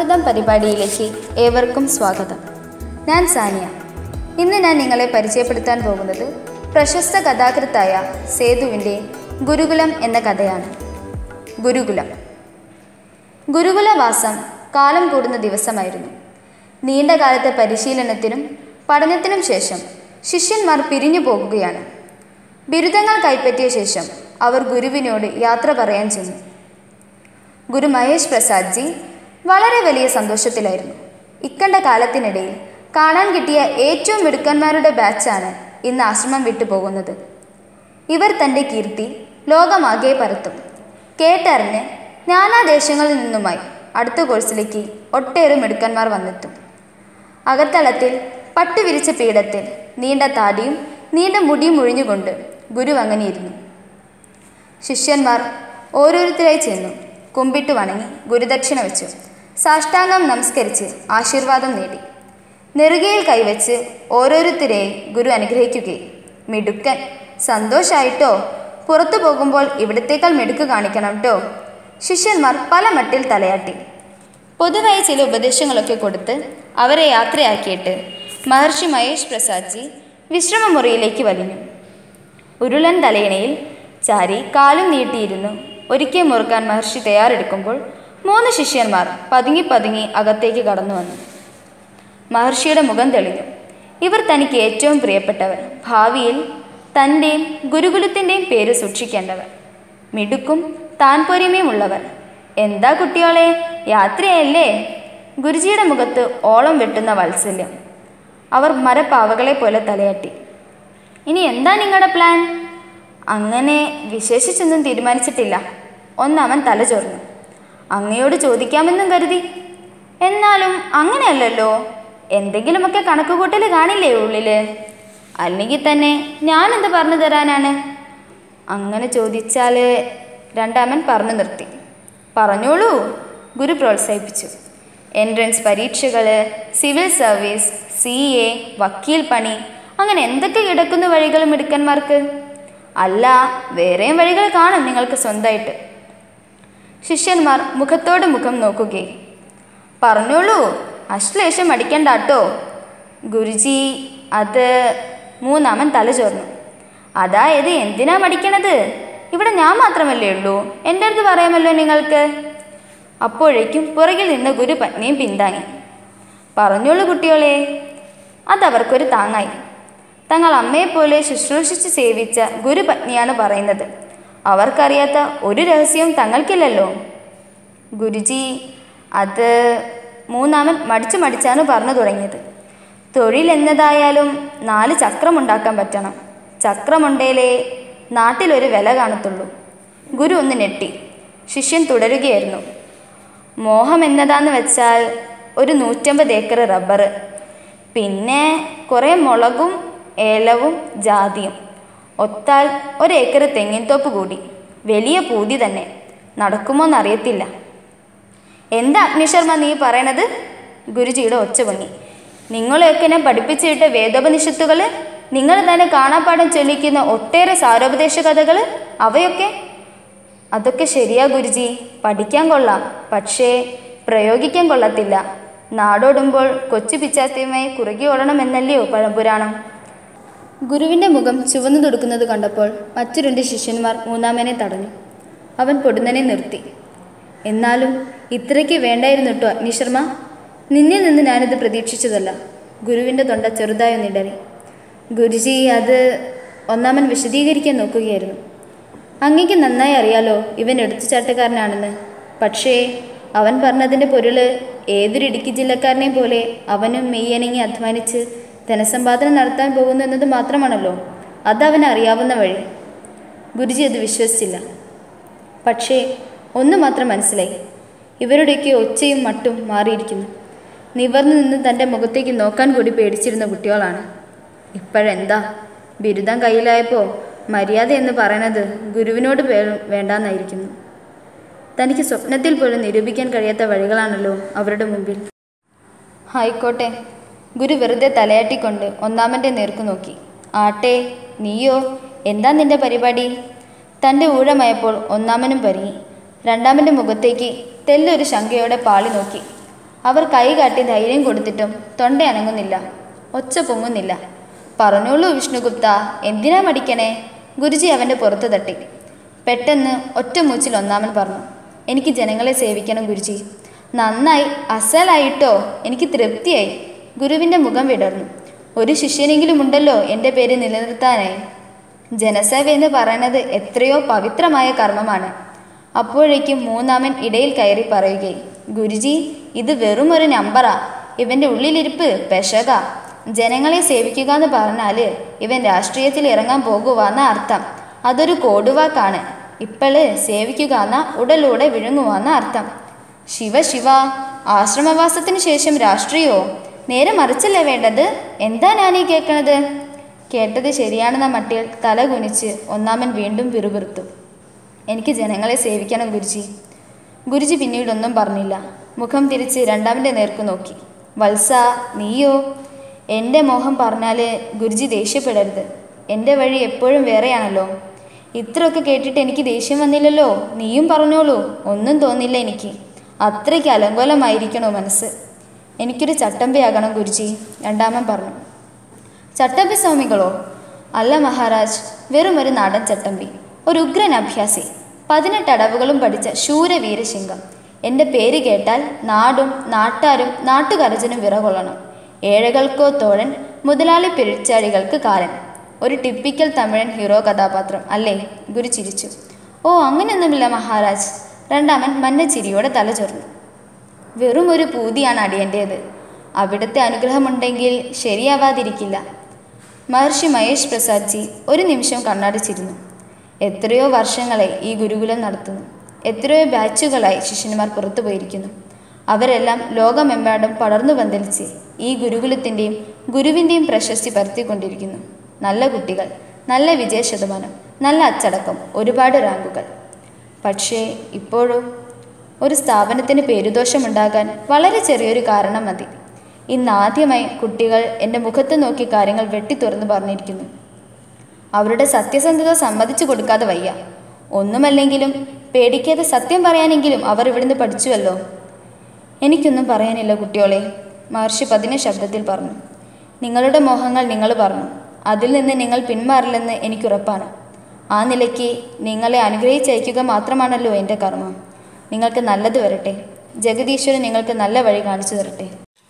സൗഹൃദം പരിപാടിയിലേക്ക് ഏവർക്കും സ്വാഗതം ഞാൻ സാനിയ ഇന്ന് ഞാൻ നിങ്ങളെ പരിചയപ്പെടുത്താൻ പോകുന്നത് പ്രശസ്ത കഥാകൃത്തായ സേതുവിൻ്റെ ഗുരുകുലം എന്ന കഥയാണ് ഗുരുകുലം ഗുരുകുലവാസം കാലം കൂടുന്ന ദിവസമായിരുന്നു നീണ്ട കാലത്തെ പരിശീലനത്തിനും പഠനത്തിനും ശേഷം ശിഷ്യന്മാർ പിരിഞ്ഞു പോകുകയാണ് ബിരുദങ്ങൾ കൈപ്പറ്റിയ ശേഷം അവർ ഗുരുവിനോട് യാത്ര പറയാൻ ചെന്നു ഗുരു മഹേഷ് പ്രസാദ് ജി വളരെ വലിയ സന്തോഷത്തിലായിരുന്നു ഇക്കണ്ട കാലത്തിനിടയിൽ കാണാൻ കിട്ടിയ ഏറ്റവും മിടുക്കന്മാരുടെ ബാച്ചാണ് ഇന്ന് ആശ്രമം വിട്ടു പോകുന്നത് ഇവർ തൻ്റെ കീർത്തി ലോകമാകെ പരത്തും കേട്ടറിഞ്ഞ് നാനാദേശങ്ങളിൽ നിന്നുമായി അടുത്ത കോഴ്സിലേക്ക് ഒട്ടേറെ മിടുക്കന്മാർ വന്നെത്തും അകത്തളത്തിൽ പട്ടുവിരിച്ച പീഠത്തിൽ നീണ്ട താടിയും നീണ്ട മുടിയും ഒഴിഞ്ഞുകൊണ്ട് ഗുരു അങ്ങനെയിരുന്നു ശിഷ്യന്മാർ ഓരോരുത്തരായി ചെന്നു കുമ്പിട്ട് വണങ്ങി ഗുരുദക്ഷിണ വെച്ചു സാഷ്ടാംഗം നമസ്കരിച്ച് ആശീർവാദം നേടി നെറുകയിൽ കൈവച്ച് ഓരോരുത്തരെയും ഗുരു അനുഗ്രഹിക്കുകയും മിടുക്കൻ സന്തോഷായിട്ടോ പുറത്തു പോകുമ്പോൾ ഇവിടത്തേക്കാൾ മിടുക്ക് കാണിക്കണം ട്ടോ ശിഷ്യന്മാർ പല മട്ടിൽ തലയാട്ടി പൊതുവായി ചില ഉപദേശങ്ങളൊക്കെ കൊടുത്ത് അവരെ യാത്രയാക്കിയിട്ട് മഹർഷി മഹേഷ് പ്രസാദ് ജി വിശ്രമമുറിയിലേക്ക് വലിഞ്ഞു ഉരുളൻ തലയിണയിൽ ചാരി കാലും നീട്ടിയിരുന്നു ഒരിക്കൽ മുറുക്കാൻ മഹർഷി തയ്യാറെടുക്കുമ്പോൾ മൂന്ന് ശിഷ്യന്മാർ പതുങ്ങി പതുങ്ങി അകത്തേക്ക് കടന്നു വന്നു മഹർഷിയുടെ മുഖം തെളിഞ്ഞു ഇവർ തനിക്ക് ഏറ്റവും പ്രിയപ്പെട്ടവർ ഭാവിയിൽ തൻ്റെയും ഗുരുകുലത്തിൻ്റെയും പേര് സൂക്ഷിക്കേണ്ടവർ മിടുക്കും താൻ പൊരിമയും ഉള്ളവർ എന്താ കുട്ടിയോളെ യാത്രയല്ലേ ഗുരുജിയുടെ മുഖത്ത് ഓളം വെട്ടുന്ന വാത്സല്യം അവർ മരപ്പാവകളെ പോലെ തലയാട്ടി ഇനി എന്താ നിങ്ങളുടെ പ്ലാൻ അങ്ങനെ വിശേഷിച്ചൊന്നും തീരുമാനിച്ചിട്ടില്ല ഒന്നവൻ തല ചൊറിഞ്ഞു അങ്ങയോട് ചോദിക്കാമെന്നും കരുതി എന്നാലും അങ്ങനെയല്ലല്ലോ എന്തെങ്കിലുമൊക്കെ കണക്കുകൂട്ടൽ കാണില്ലേ ഉള്ളില് അല്ലെങ്കിൽ തന്നെ ഞാനെന്ത് പറഞ്ഞു തരാനാണ് അങ്ങനെ ചോദിച്ചാൽ രണ്ടാമൻ പറഞ്ഞു നിർത്തി പറഞ്ഞോളൂ ഗുരു പ്രോത്സാഹിപ്പിച്ചു എൻട്രൻസ് പരീക്ഷകൾ സിവിൽ സർവീസ് സി എ വക്കീൽ പണി അങ്ങനെ എന്തൊക്കെ കിടക്കുന്ന വഴികൾ മിടുക്കന്മാർക്ക് അല്ല വേറെയും വഴികൾ കാണും നിങ്ങൾക്ക് സ്വന്തമായിട്ട് ശിഷ്യന്മാർ മുഖത്തോട് മുഖം നോക്കുകയും പറഞ്ഞോളൂ അശ്ലേഷം അടിക്കണ്ടാട്ടോ ഗുരുജി അത് മൂന്നാമൻ തല ചോർന്നു അതായത് എന്തിനാ മടിക്കണത് ഇവിടെ ഞാൻ മാത്രമല്ലേ ഉള്ളൂ എൻ്റെ അടുത്ത് പറയാമല്ലോ നിങ്ങൾക്ക് അപ്പോഴേക്കും പുറകിൽ നിന്ന് ഗുരു പത്നിയും പിന്താങ്ങി പറഞ്ഞോളൂ കുട്ടികളെ അതവർക്കൊരു താങ്ങായി തങ്ങൾ അമ്മയെപ്പോലെ ശുശ്രൂഷിച്ച് സേവിച്ച ഗുരുപത്നിയാണ് പറയുന്നത് അവർക്കറിയാത്ത ഒരു രഹസ്യവും തങ്ങൾക്കില്ലല്ലോ ഗുരുജി അത് മൂന്നാമൻ മടിച്ചു മടിച്ചാണ് പറഞ്ഞു തുടങ്ങിയത് തൊഴിൽ എന്നതായാലും നാല് ചക്രമുണ്ടാക്കാൻ പറ്റണം ചക്രമുണ്ടേലേ നാട്ടിലൊരു വില കാണത്തുള്ളൂ ഗുരു ഒന്ന് ഞെട്ടി ശിഷ്യൻ തുടരുകയായിരുന്നു മോഹം എന്നതാന്ന് വെച്ചാൽ ഒരു നൂറ്റമ്പത് ഏക്കർ റബ്ബർ പിന്നെ കുറേ മുളകും ഏലവും ജാതിയും ഒത്താൽ ഒരേക്കർ തെങ്ങിൻതോപ്പ് കൂടി വലിയ പൂതി തന്നെ നടക്കുമോന്നറിയത്തില്ല എന്താ അഗ്നിശർമ്മ നീ പറയണത് ഗുരുജിയുടെ ഒച്ച പൊങ്ങി നിങ്ങളെയൊക്കെ ഞാൻ പഠിപ്പിച്ചിട്ട് വേദോപനിഷത്തുകൾ നിങ്ങൾ തന്നെ കാണാപ്പാടം ചൊല്ലിക്കുന്ന ഒട്ടേറെ സാരോപദേശ കഥകൾ അവയൊക്കെ അതൊക്കെ ശരിയാ ഗുരുജി പഠിക്കാൻ കൊള്ളാം പക്ഷേ പ്രയോഗിക്കാൻ കൊള്ളത്തില്ല നാടോടുമ്പോൾ കൊച്ചു പിച്ചാത്തിയുമായി കുറുകി ഓടണമെന്നല്ലയോ പഴംപുരാണം ഗുരുവിൻ്റെ മുഖം ചുവന്നു തുടുക്കുന്നത് കണ്ടപ്പോൾ മറ്റു രണ്ട് ശിഷ്യന്മാർ മൂന്നാമനെ തടഞ്ഞു അവൻ പൊടുന്നനെ നിർത്തി എന്നാലും ഇത്രയ്ക്ക് വേണ്ടായിരുന്നു കേട്ടോ അഗ്നിശർമ്മ നിന്നിൽ നിന്ന് ഞാനിത് പ്രതീക്ഷിച്ചതല്ല ഗുരുവിൻ്റെ തൊണ്ട ചെറുതായി ഒന്നിടറി ഗുരുജി അത് ഒന്നാമൻ വിശദീകരിക്കാൻ നോക്കുകയായിരുന്നു അങ്ങേക്ക് നന്നായി അറിയാലോ ഇവൻ എടുത്തുചാട്ടക്കാരനാണെന്ന് പക്ഷേ അവൻ പറഞ്ഞതിൻ്റെ പൊരുള് ഏതൊരു ഇടുക്കി ജില്ലക്കാരനെയും പോലെ അവനും മെയ്യനങ്ങി അധ്വാനിച്ച് ധനസമ്പാദനം നടത്താൻ പോകുന്നു എന്നത് മാത്രമാണല്ലോ അത് അവന് അറിയാവുന്ന വഴി ഗുരുജി അത് വിശ്വസിച്ചില്ല പക്ഷേ ഒന്ന് മാത്രം മനസ്സിലായി ഇവരുടെയൊക്കെ ഒച്ചയും മട്ടും മാറിയിരിക്കുന്നു നിവർന്നു നിന്ന് തൻ്റെ മുഖത്തേക്ക് നോക്കാൻ കൂടി പേടിച്ചിരുന്ന കുട്ടികളാണ് ഇപ്പോഴെന്താ ബിരുദം കയ്യിലായപ്പോൾ മര്യാദ എന്ന് പറയണത് ഗുരുവിനോട് വേ- വേണ്ടാന്നായിരിക്കുന്നു തനിക്ക് സ്വപ്നത്തിൽ പോലും നിരൂപിക്കാൻ കഴിയാത്ത വഴികളാണല്ലോ അവരുടെ മുമ്പിൽ ആയിക്കോട്ടെ ഗുരു വെറുതെ തലയാട്ടിക്കൊണ്ട് ഒന്നാമൻ്റെ നേർക്ക് നോക്കി ആട്ടെ നീയോ എന്താ നിന്റെ പരിപാടി തൻ്റെ ഊഴമായപ്പോൾ ഒന്നാമനും പരിങ്ങി രണ്ടാമൻ്റെ മുഖത്തേക്ക് തെല്ലൊരു ശങ്കയോടെ പാളി നോക്കി അവർ കൈ കാട്ടി ധൈര്യം കൊടുത്തിട്ടും തൊണ്ട അനങ്ങുന്നില്ല ഒച്ച പൊങ്ങുന്നില്ല പറഞ്ഞോളൂ വിഷ്ണുഗുപ്ത എന്തിനാ മടിക്കണേ ഗുരുജി അവൻ്റെ പുറത്ത് തട്ടി പെട്ടെന്ന് ഒറ്റ മൂച്ചിൽ ഒന്നാമൻ പറഞ്ഞു എനിക്ക് ജനങ്ങളെ സേവിക്കണം ഗുരുജി നന്നായി അസലായിട്ടോ എനിക്ക് തൃപ്തിയായി ഗുരുവിൻ്റെ മുഖം വിടർന്നു ഒരു ശിഷ്യനെങ്കിലും ഉണ്ടല്ലോ എൻ്റെ പേര് നിലനിർത്താനായി ജനസേവ എന്ന് പറയുന്നത് എത്രയോ പവിത്രമായ കർമ്മമാണ് അപ്പോഴേക്കും മൂന്നാമൻ ഇടയിൽ കയറി പറയുകയും ഗുരുജി ഇത് വെറും ഒരു നമ്പറാ ഇവൻ്റെ ഉള്ളിലിരിപ്പ് പെശക ജനങ്ങളെ സേവിക്കുക എന്ന് പറഞ്ഞാൽ ഇവൻ രാഷ്ട്രീയത്തിൽ ഇറങ്ങാൻ പോകുവാന്ന അർത്ഥം അതൊരു കോടുവാക്കാണ് ഇപ്പള് സേവിക്കുക എന്ന ഉടലൂടെ വിഴുങ്ങുവാന്ന അർത്ഥം ശിവ ശിവ ആശ്രമവാസത്തിന് ശേഷം രാഷ്ട്രീയോ നേരെ മറിച്ചല്ലേ വേണ്ടത് എന്താ ഞാനീ കേൾക്കണത് കേട്ടത് ശരിയാണെന്ന മട്ടിൽ തല കുനിച്ച് ഒന്നാമൻ വീണ്ടും പിറുപിറുത്തു എനിക്ക് ജനങ്ങളെ സേവിക്കണം ഗുരുജി ഗുരുജി പിന്നീടൊന്നും പറഞ്ഞില്ല മുഖം തിരിച്ച് രണ്ടാമൻ്റെ നേർക്ക് നോക്കി വത്സ നീയോ എൻ്റെ മോഹം പറഞ്ഞാൽ ഗുരുജി ദേഷ്യപ്പെടരുത് എൻ്റെ വഴി എപ്പോഴും വേറെയാണല്ലോ ഇത്രയൊക്കെ കേട്ടിട്ട് എനിക്ക് ദേഷ്യം വന്നില്ലല്ലോ നീയും പറഞ്ഞോളൂ ഒന്നും തോന്നില്ല എനിക്ക് അത്രയ്ക്ക് അലങ്കോലമായിരിക്കണോ മനസ്സ് എനിക്കൊരു ചട്ടമ്പിയാകണം ഗുരുജി രണ്ടാമൻ പറഞ്ഞു ചട്ടമ്പി സ്വാമികളോ അല്ല മഹാരാജ് വെറും ഒരു നാടൻ ചട്ടമ്പി ഒരു ഉഗ്രൻ അഭ്യാസി പതിനെട്ട് അടവുകളും പഠിച്ച ശൂരവീരശിംഗം എൻ്റെ പേര് കേട്ടാൽ നാടും നാട്ടാരും നാട്ടുകരജനും വിറകൊള്ളണം ഏഴകൾക്കോ തോഴൻ മുതലാളി പെരിച്ചാഴികൾക്ക് കാലൻ ഒരു ടിപ്പിക്കൽ തമിഴൻ ഹീറോ കഥാപാത്രം അല്ലേ ഗുരു ചിരിച്ചു ഓ അങ്ങനെയൊന്നുമില്ല മഹാരാജ് രണ്ടാമൻ മഞ്ഞച്ചിരിയോടെ തല ചൊറിഞ്ഞു വെറും ഒരു പൂതിയാണ് അടിയൻ്റേത് അവിടുത്തെ അനുഗ്രഹമുണ്ടെങ്കിൽ ശരിയാവാതിരിക്കില്ല മഹർഷി മഹേഷ് പ്രസാദ് ജി ഒരു നിമിഷം കണ്ണടച്ചിരുന്നു എത്രയോ വർഷങ്ങളെ ഈ ഗുരുകുലം നടത്തുന്നു എത്രയോ ബാച്ചുകളായി ശിഷ്യന്മാർ പുറത്തു പോയിരിക്കുന്നു അവരെല്ലാം ലോകമെമ്പാടും പടർന്നു പന്തലിച്ച് ഈ ഗുരുകുലത്തിൻ്റെയും ഗുരുവിൻ്റെയും പ്രശസ്തി പരത്തിക്കൊണ്ടിരിക്കുന്നു നല്ല കുട്ടികൾ നല്ല വിജയ ശതമാനം നല്ല അച്ചടക്കം ഒരുപാട് റാങ്കുകൾ പക്ഷേ ഇപ്പോഴോ ഒരു സ്ഥാപനത്തിന് പേരുദോഷമുണ്ടാകാൻ വളരെ ചെറിയൊരു കാരണം മതി ഇന്നാദ്യമായി കുട്ടികൾ എൻ്റെ മുഖത്ത് നോക്കി കാര്യങ്ങൾ വെട്ടി തുറന്നു പറഞ്ഞിരിക്കുന്നു അവരുടെ സത്യസന്ധത സമ്മതിച്ചു കൊടുക്കാതെ വയ്യ ഒന്നുമല്ലെങ്കിലും പേടിക്കാതെ സത്യം പറയാനെങ്കിലും അവർ ഇവിടുന്ന് പഠിച്ചുവല്ലോ എനിക്കൊന്നും പറയാനില്ല കുട്ടിയോളെ മഹർഷി പതിന ശബ്ദത്തിൽ പറഞ്ഞു നിങ്ങളുടെ മോഹങ്ങൾ നിങ്ങൾ പറഞ്ഞു അതിൽ നിന്ന് നിങ്ങൾ പിന്മാറില്ലെന്ന് എനിക്കുറപ്പാണ് ആ നിലയ്ക്ക് നിങ്ങളെ അനുഗ്രഹിച്ചയക്കുക മാത്രമാണല്ലോ എൻ്റെ കർമ്മം നിങ്ങൾക്ക് നല്ലത് വരട്ടെ ജഗദീശ്വരൻ നിങ്ങൾക്ക് നല്ല വഴി കാണിച്ചു തരട്ടെ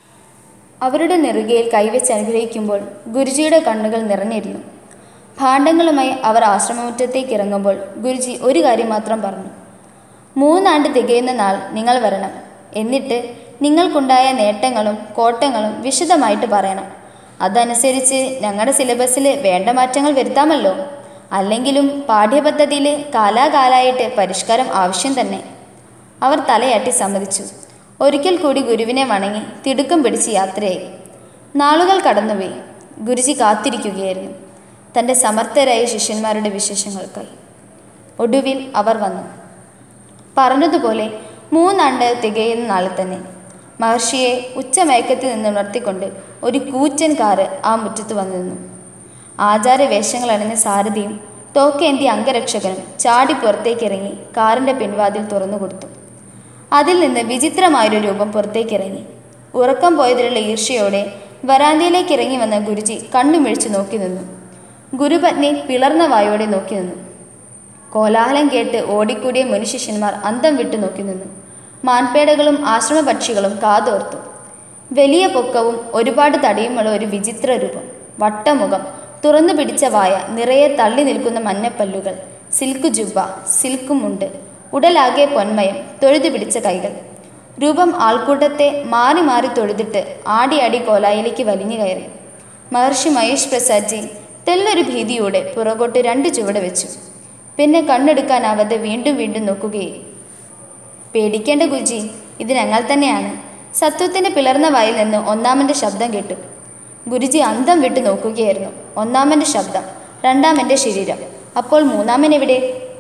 അവരുടെ നെറുകയിൽ കൈവച്ച് അനുഗ്രഹിക്കുമ്പോൾ ഗുരുജിയുടെ കണ്ണുകൾ നിറഞ്ഞിരുന്നു ഭാണ്ഡങ്ങളുമായി അവർ ആശ്രമമുറ്റത്തേക്ക് ഇറങ്ങുമ്പോൾ ഗുരുജി ഒരു കാര്യം മാത്രം പറഞ്ഞു മൂന്നാണ്ട് തികയുന്ന നാൾ നിങ്ങൾ വരണം എന്നിട്ട് നിങ്ങൾക്കുണ്ടായ നേട്ടങ്ങളും കോട്ടങ്ങളും വിശദമായിട്ട് പറയണം അതനുസരിച്ച് ഞങ്ങളുടെ സിലബസിൽ വേണ്ട മാറ്റങ്ങൾ വരുത്താമല്ലോ അല്ലെങ്കിലും പാഠ്യപദ്ധതിയിൽ കാലാകാലായിട്ട് പരിഷ്കാരം ആവശ്യം തന്നെ അവർ തലയാട്ടി സമ്മതിച്ചു ഒരിക്കൽ കൂടി ഗുരുവിനെ വണങ്ങി തിടുക്കം പിടിച്ച് യാത്രയായി നാളുകൾ കടന്നുപോയി ഗുരുജി കാത്തിരിക്കുകയായിരുന്നു തൻ്റെ സമർത്ഥരായ ശിഷ്യന്മാരുടെ വിശേഷങ്ങൾക്കായി ഒടുവിൽ അവർ വന്നു പറഞ്ഞതുപോലെ മൂന്നാണ്ട് തികയുന്ന നാളിൽ തന്നെ മഹർഷിയെ ഉച്ചമയക്കത്തിൽ നിന്ന് ഉണർത്തിക്കൊണ്ട് ഒരു കൂറ്റൻ കാറ് ആ മുറ്റത്ത് വന്നു നിന്നു ആചാരവേഷങ്ങൾ അണിഞ്ഞ സാരഥിയും തോക്കേന്തിയ അംഗരക്ഷകനും ചാടി പുറത്തേക്കിറങ്ങി കാറിൻ്റെ പിൻവാതിൽ തുറന്നു കൊടുത്തു അതിൽ നിന്ന് വിചിത്രമായൊരു രൂപം പുറത്തേക്കിറങ്ങി ഉറക്കം പോയതിലുള്ള ഈർഷ്യയോടെ വരാന്തയിലേക്ക് ഇറങ്ങി വന്ന ഗുരുജി കണ്ണുമിഴിച്ചു നോക്കി നിന്നു ഗുരുപത്നി പിളർന്ന വായോടെ നോക്കി നിന്നു കോലാഹലം കേട്ട് ഓടിക്കൂടിയ മുനിശിഷ്യന്മാർ അന്തം വിട്ടു നോക്കി നിന്നു മാൻപേടകളും ആശ്രമപക്ഷികളും കാതോർത്തു വലിയ പൊക്കവും ഒരുപാട് തടിയുമുള്ള ഒരു വിചിത്ര രൂപം വട്ടമുഖം തുറന്നു പിടിച്ച വായ നിറയെ തള്ളി നിൽക്കുന്ന മഞ്ഞപ്പല്ലുകൾ സിൽക്ക് ജുബ്ബ സിൽക്ക് മുണ്ട് ഉടലാകെ പൊന്മയം തൊഴുതു പിടിച്ച കൈകൾ രൂപം ആൾക്കൂട്ടത്തെ മാറി മാറി തൊഴുതിട്ട് ആടി ആടി കോലായിലേക്ക് വലിഞ്ഞു കയറി മഹർഷി മഹേഷ് പ്രസാദ്ജി തെല്ലൊരു ഭീതിയോടെ പുറകോട്ട് രണ്ട് ചുവട് വെച്ചു പിന്നെ കണ്ണെടുക്കാനാവാതെ വീണ്ടും വീണ്ടും നോക്കുകയും പേടിക്കേണ്ട ഗുരുജി ഇത് ഞങ്ങൾ തന്നെയാണ് സത്വത്തിൻ്റെ പിളർന്ന വായിൽ നിന്ന് ഒന്നാമൻ്റെ ശബ്ദം കേട്ടു ഗുരുജി അന്തം വിട്ടു നോക്കുകയായിരുന്നു ഒന്നാമൻ്റെ ശബ്ദം രണ്ടാമൻ്റെ ശരീരം അപ്പോൾ മൂന്നാമൻ എവിടെ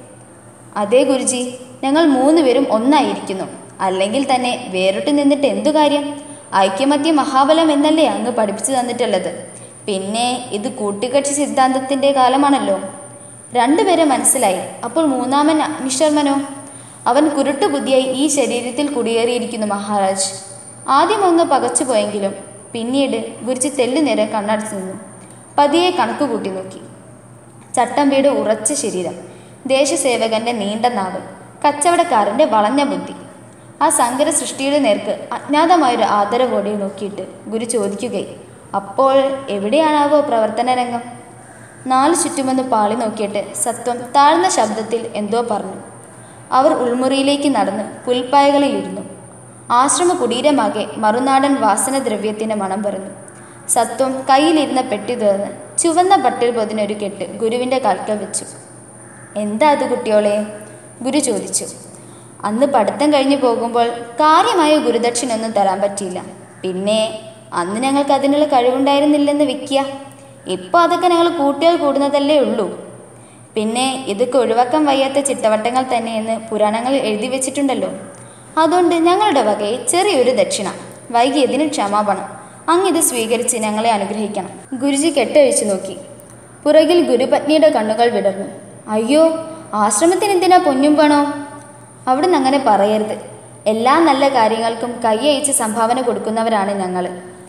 അതേ ഗുരുജി ഞങ്ങൾ മൂന്നുപേരും ഒന്നായിരിക്കുന്നു അല്ലെങ്കിൽ തന്നെ വേറിട്ട് നിന്നിട്ട് എന്തു കാര്യം ഐക്യമത്യ മഹാബലം എന്നല്ലേ അങ്ങ് പഠിപ്പിച്ചു തന്നിട്ടുള്ളത് പിന്നെ ഇത് കൂട്ടുകക്ഷി സിദ്ധാന്തത്തിൻ്റെ കാലമാണല്ലോ രണ്ടുപേരെ മനസ്സിലായി അപ്പോൾ മൂന്നാമൻ അഗ്നിശർമ്മനോ അവൻ കുരുട്ടുബുദ്ധിയായി ഈ ശരീരത്തിൽ കുടിയേറിയിരിക്കുന്നു മഹാരാജ് ആദ്യം ഒന്ന് പകച്ചുപോയെങ്കിലും പിന്നീട് ഗുരുജി തെല്ലുനേരം കണ്ണടച്ചു നിന്നു പതിയെ കണക്ക് കൂട്ടി നോക്കി ചട്ടമ്പിയുടെ ഉറച്ച ശരീരം ദേശസേവകന്റെ നീണ്ട നാവ് കച്ചവടക്കാരന്റെ വളഞ്ഞ ബുദ്ധി ആ സങ്കര സൃഷ്ടിയുടെ നേർക്ക് അജ്ഞാതമായൊരു ആദരവോടെ നോക്കിയിട്ട് ഗുരു ചോദിക്കുകയും അപ്പോൾ എവിടെയാണാവോ പ്രവർത്തന രംഗം നാല് ചുറ്റുമൊന്ന് പാളി നോക്കിയിട്ട് സത്വം താഴ്ന്ന ശബ്ദത്തിൽ എന്തോ പറഞ്ഞു അവർ ഉൾമുറിയിലേക്ക് നടന്ന് പുൽപ്പായകളിലിരുന്നു ആശ്രമ കുടീരമാകെ മറുനാടൻ വാസനദ്രവ്യത്തിൻ്റെ മണം പറഞ്ഞു സത്വം കയ്യിലിരുന്ന പെട്ടി തുറന്ന് ചുവന്ന പട്ടിൽ പൊതിനൊരു കെട്ട് ഗുരുവിൻ്റെ കാൽക്കൽ വെച്ചു എന്താ അത് കുട്ടിയോളെ ഗുരു ചോദിച്ചു അന്ന് പഠിത്തം കഴിഞ്ഞു പോകുമ്പോൾ കാര്യമായ ഗുരുദക്ഷിണൊന്നും തരാൻ പറ്റിയില്ല പിന്നെ അന്ന് ഞങ്ങൾക്ക് അതിനുള്ള കഴിവുണ്ടായിരുന്നില്ലെന്ന് വിൽക്കുക ഇപ്പോൾ അതൊക്കെ ഞങ്ങൾ കൂട്ടിയാൽ കൂടുന്നതല്ലേ ഉള്ളൂ പിന്നെ ഇതൊക്കെ ഒഴിവാക്കാൻ വയ്യാത്ത ചിട്ടവട്ടങ്ങൾ തന്നെയെന്ന് പുരാണങ്ങളിൽ എഴുതി വെച്ചിട്ടുണ്ടല്ലോ അതുകൊണ്ട് ഞങ്ങളുടെ വകയിൽ ചെറിയൊരു ദക്ഷിണ വൈകിയതിന് ക്ഷമാപണം അങ്ങിത് സ്വീകരിച്ച് ഞങ്ങളെ അനുഗ്രഹിക്കണം ഗുരുജി കെട്ടഴിച്ചു നോക്കി പുറകിൽ ഗുരുപത്നിയുടെ കണ്ണുകൾ വിടർന്നു അയ്യോ ആശ്രമത്തിന് എന്തിനാ പൊന്നും പണോ അവിടുന്ന് അങ്ങനെ പറയരുത് എല്ലാ നല്ല കാര്യങ്ങൾക്കും കൈയയച്ച് സംഭാവന കൊടുക്കുന്നവരാണ് ഞങ്ങൾ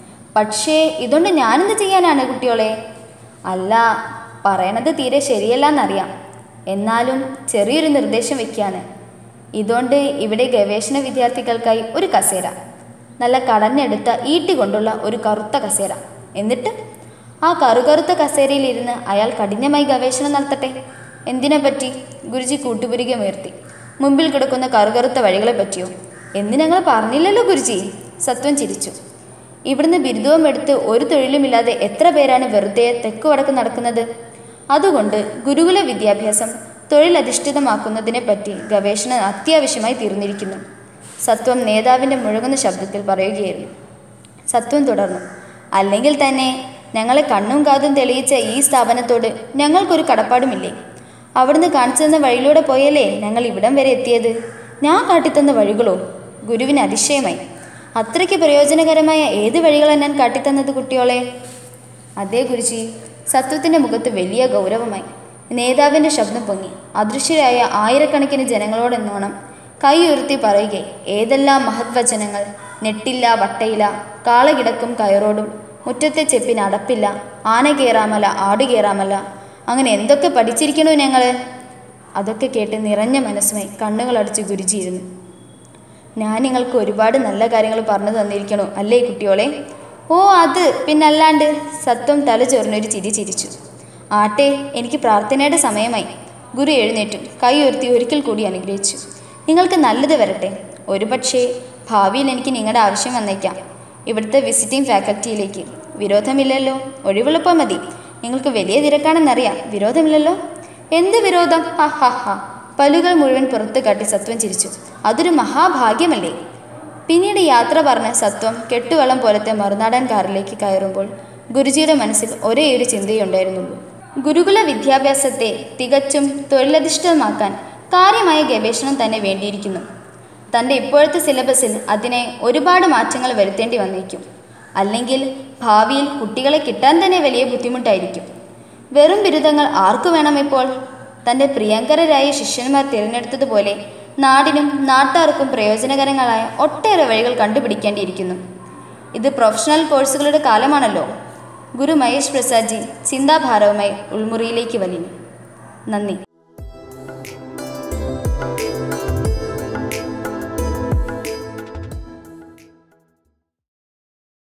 പക്ഷേ ഇതുകൊണ്ട് ഞാനെന്ത് ചെയ്യാനാണ് കുട്ടിയോളെ അല്ല പറയണത് തീരെ ശരിയല്ലെന്നറിയാം എന്നാലും ചെറിയൊരു നിർദ്ദേശം വയ്ക്കാണ് ഇതുകൊണ്ട് ഇവിടെ ഗവേഷണ വിദ്യാർത്ഥികൾക്കായി ഒരു കസേര നല്ല കടഞ്ഞെടുത്ത ഈട്ടി കൊണ്ടുള്ള ഒരു കറുത്ത കസേര എന്നിട്ട് ആ കറുകറുത്ത കസേരയിലിരുന്ന് അയാൾ കഠിനമായി ഗവേഷണം നടത്തട്ടെ എന്തിനെ പറ്റി ഗുരുജി കൂട്ടുപുരികമുയർത്തി മുമ്പിൽ കിടക്കുന്ന കറുകറുത്ത വഴികളെ പറ്റിയോ എന്ന് ഞങ്ങൾ പറഞ്ഞില്ലല്ലോ ഗുരുജി സത്വം ചിരിച്ചു ഇവിടുന്ന് ബിരുദവും എടുത്ത് ഒരു തൊഴിലുമില്ലാതെ എത്ര പേരാണ് വെറുതെ തെക്കു വടക്ക് നടക്കുന്നത് അതുകൊണ്ട് ഗുരുകുല വിദ്യാഭ്യാസം തൊഴിലധിഷ്ഠിതമാക്കുന്നതിനെ പറ്റി ഗവേഷണം അത്യാവശ്യമായി തീർന്നിരിക്കുന്നു സത്വം നേതാവിൻ്റെ മുഴങ്ങുന്ന ശബ്ദത്തിൽ പറയുകയായിരുന്നു സത്വം തുടർന്നു അല്ലെങ്കിൽ തന്നെ ഞങ്ങളെ കണ്ണും കാതും തെളിയിച്ച ഈ സ്ഥാപനത്തോട് ഞങ്ങൾക്കൊരു കടപ്പാടുമില്ലേ അവിടുന്ന് കാണിച്ചു തന്ന വഴിയിലൂടെ പോയല്ലേ ഞങ്ങൾ ഇവിടം വരെ എത്തിയത് ഞാൻ കാട്ടിത്തന്ന വഴികളോ ഗുരുവിന് അതിശയമായി അത്രയ്ക്ക് പ്രയോജനകരമായ ഏത് വഴികളാണ് ഞാൻ കാട്ടിത്തന്നത് കുട്ടിയോളെ അതേ ഗുരുജി സത്വത്തിൻ്റെ മുഖത്ത് വലിയ ഗൗരവമായി നേതാവിൻ്റെ ശബ്ദം പൊങ്ങി അദൃശ്യരായ ആയിരക്കണക്കിന് ജനങ്ങളോടെന്നോണം കൈ ഉയർത്തി പറയുകയും ഏതെല്ലാം മഹത്വചനങ്ങൾ നെട്ടില്ല വട്ടയില്ല കാളകിടക്കും കയറോടും മുറ്റത്തെ ചെപ്പിന് അടപ്പില്ല ആന കയറാമല ആട് കയറാമല അങ്ങനെ എന്തൊക്കെ പഠിച്ചിരിക്കണോ ഞങ്ങൾ അതൊക്കെ കേട്ട് നിറഞ്ഞ മനസ്സുമായി കണ്ണുകളടച്ച് ഗുരുജിയിരുന്നു ഞാൻ നിങ്ങൾക്ക് ഒരുപാട് നല്ല കാര്യങ്ങൾ പറഞ്ഞു തന്നിരിക്കണോ അല്ലേ കുട്ടിയോളെ ഓ അത് പിന്നല്ലാണ്ട് സത്വം തല ചൊറിഞ്ഞൊരു ചിരി ചിരിച്ചു ആട്ടെ എനിക്ക് പ്രാർത്ഥനയുടെ സമയമായി ഗുരു എഴുന്നേറ്റു കൈ ഉയർത്തി ഒരിക്കൽ കൂടി അനുഗ്രഹിച്ചു നിങ്ങൾക്ക് നല്ലത് വരട്ടെ ഒരുപക്ഷേ ഭാവിയിൽ എനിക്ക് നിങ്ങളുടെ ആവശ്യം വന്നേക്കാം ഇവിടുത്തെ വിസിറ്റിംഗ് ഫാക്കൽറ്റിയിലേക്ക് വിരോധമില്ലല്ലോ ഒഴിവുള്ളപ്പോൾ മതി നിങ്ങൾക്ക് വലിയ തിരക്കാണെന്നറിയാം വിരോധമില്ലല്ലോ എന്ത് വിരോധം ഹാ ഹാ ഹാ പല്ലുകൾ മുഴുവൻ പുറത്തു കാട്ടി സത്വം ചിരിച്ചു അതൊരു മഹാഭാഗ്യമല്ലേ പിന്നീട് യാത്ര പറഞ്ഞ സത്വം കെട്ടുവള്ളം പോലത്തെ മറുനാടൻ കാറിലേക്ക് കയറുമ്പോൾ ഗുരുജിയുടെ മനസ്സിൽ ഒരേ ഒരു ചിന്തയേ ഉണ്ടായിരുന്നുള്ളൂ ഗുരുകുല വിദ്യാഭ്യാസത്തെ തികച്ചും തൊഴിലധിഷ്ഠിതമാക്കാൻ കാര്യമായ ഗവേഷണം തന്നെ വേണ്ടിയിരിക്കുന്നു തൻ്റെ ഇപ്പോഴത്തെ സിലബസിൽ അതിനെ ഒരുപാട് മാറ്റങ്ങൾ വരുത്തേണ്ടി വന്നേക്കും അല്ലെങ്കിൽ ഭാവിയിൽ കുട്ടികളെ കിട്ടാൻ തന്നെ വലിയ ബുദ്ധിമുട്ടായിരിക്കും വെറും ബിരുദങ്ങൾ ആർക്കു വേണം ഇപ്പോൾ തൻ്റെ പ്രിയങ്കരരായ ശിഷ്യന്മാർ തിരഞ്ഞെടുത്തതുപോലെ നാടിനും നാട്ടാർക്കും പ്രയോജനകരങ്ങളായ ഒട്ടേറെ വഴികൾ കണ്ടുപിടിക്കേണ്ടിയിരിക്കുന്നു ഇത് പ്രൊഫഷണൽ കോഴ്സുകളുടെ കാലമാണല്ലോ ഗുരു മഹേഷ് പ്രസാദ്ജി ചിന്താഭാരവുമായി ഉൾമുറിയിലേക്ക് വലിഞ്ഞു നന്ദി